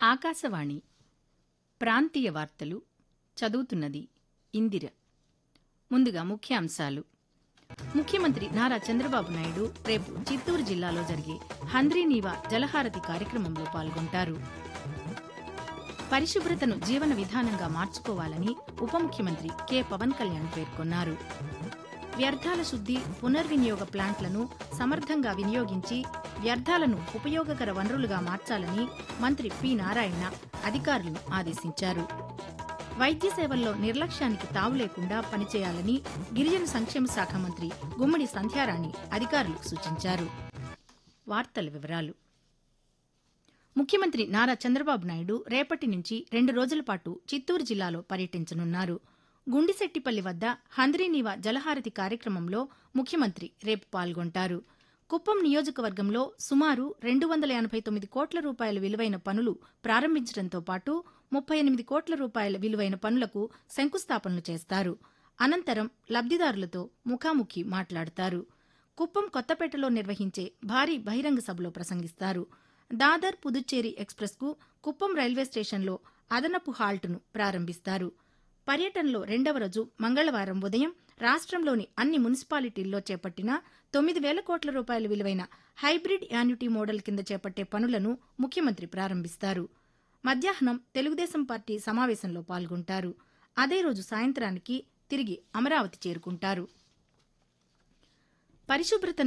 ఆకాశవాణి ప్రాంతీయ వార్తలు చదువుతున్నది ఇందిర ముందుగా ముఖ్యాంశాలు ముఖ్యమంత్రి నారా చంద్రబాబు నాయుడు రేపు చిత్తూరు జిల్లాలో జరిగే హంద్రీనీవా జలహారతి కార్యక్రమంలో పాల్గొంటారు పరిశుభ్రతను జీవన విధానంగా మార్చుకోవాలని ఉప ముఖ్యమంత్రి కె పవన్ కళ్యాణ్ పేర్కొన్నారు వ్యర్థాల శుద్ది పునర్వినియోగ ప్లాంట్లను సమర్థంగా వినియోగించి వ్యర్థాలను ఉపయోగకర వనరులుగా మార్చాలని మంత్రి పి నారాయణ అధికారులను ఆదేశించారు వైద్య సేవల్లో నిర్లక్ష్యానికి తావు లేకుండా పనిచేయాలని గిరిజన సంక్షేమ శాఖ మంత్రి గుమ్మడి సంధ్యారాణి అధికారులకు సూచించారు వార్తల వివరాలు ముఖ్యమంత్రి నారా చంద్రబాబు నాయుడు రేపటి నుంచి రెండు రోజుల పాటు చిత్తూరు జిల్లాలో పర్యటించనున్నారు గుండిశెట్టిపల్లి వద్ద హంద్రీనీవా జలహారతి కార్యక్రమంలో ముఖ్యమంత్రి రేపు పాల్గొంటారు కుప్పం నియోజకవర్గంలో సుమారు రెండు వందల ఎనభై తొమ్మిది కోట్ల రూపాయల విలువైన పనులు ప్రారంభించడంతో పాటు ముప్పై ఎనిమిది కోట్ల రూపాయల విలువైన పనులకు శంకుస్థాపనలు చేస్తారు అనంతరం లబ్దిదారులతో ముఖాముఖి మాట్లాడతారు కుప్పం కొత్తపేటలో నిర్వహించే భారీ బహిరంగ సభలో ప్రసంగిస్తారు దాదర్ పుదుచ్చేరి ఎక్స్ప్రెస్కు కుప్పం రైల్వే స్టేషన్లో అదనపు హాల్టును ప్రారంభిస్తారు పర్యటనలో రెండవ రోజు మంగళవారం ఉదయం రాష్ట్రంలోని అన్ని మున్సిపాలిటీల్లో చేపట్టిన తొమ్మిది వేల కోట్ల రూపాయల విలువైన హైబ్రిడ్ యాన్యుటీ మోడల్ కింద చేపట్టే పనులను ముఖ్యమంత్రి ప్రారంభిస్తారు మధ్యాహ్నం తెలుగుదేశం పార్టీ సమావేశంలో పాల్గొంటారు అదే రోజు సాయంత్రానికి తిరిగి అమరావతి చేరుకుంటారు పరిశుభ్రతను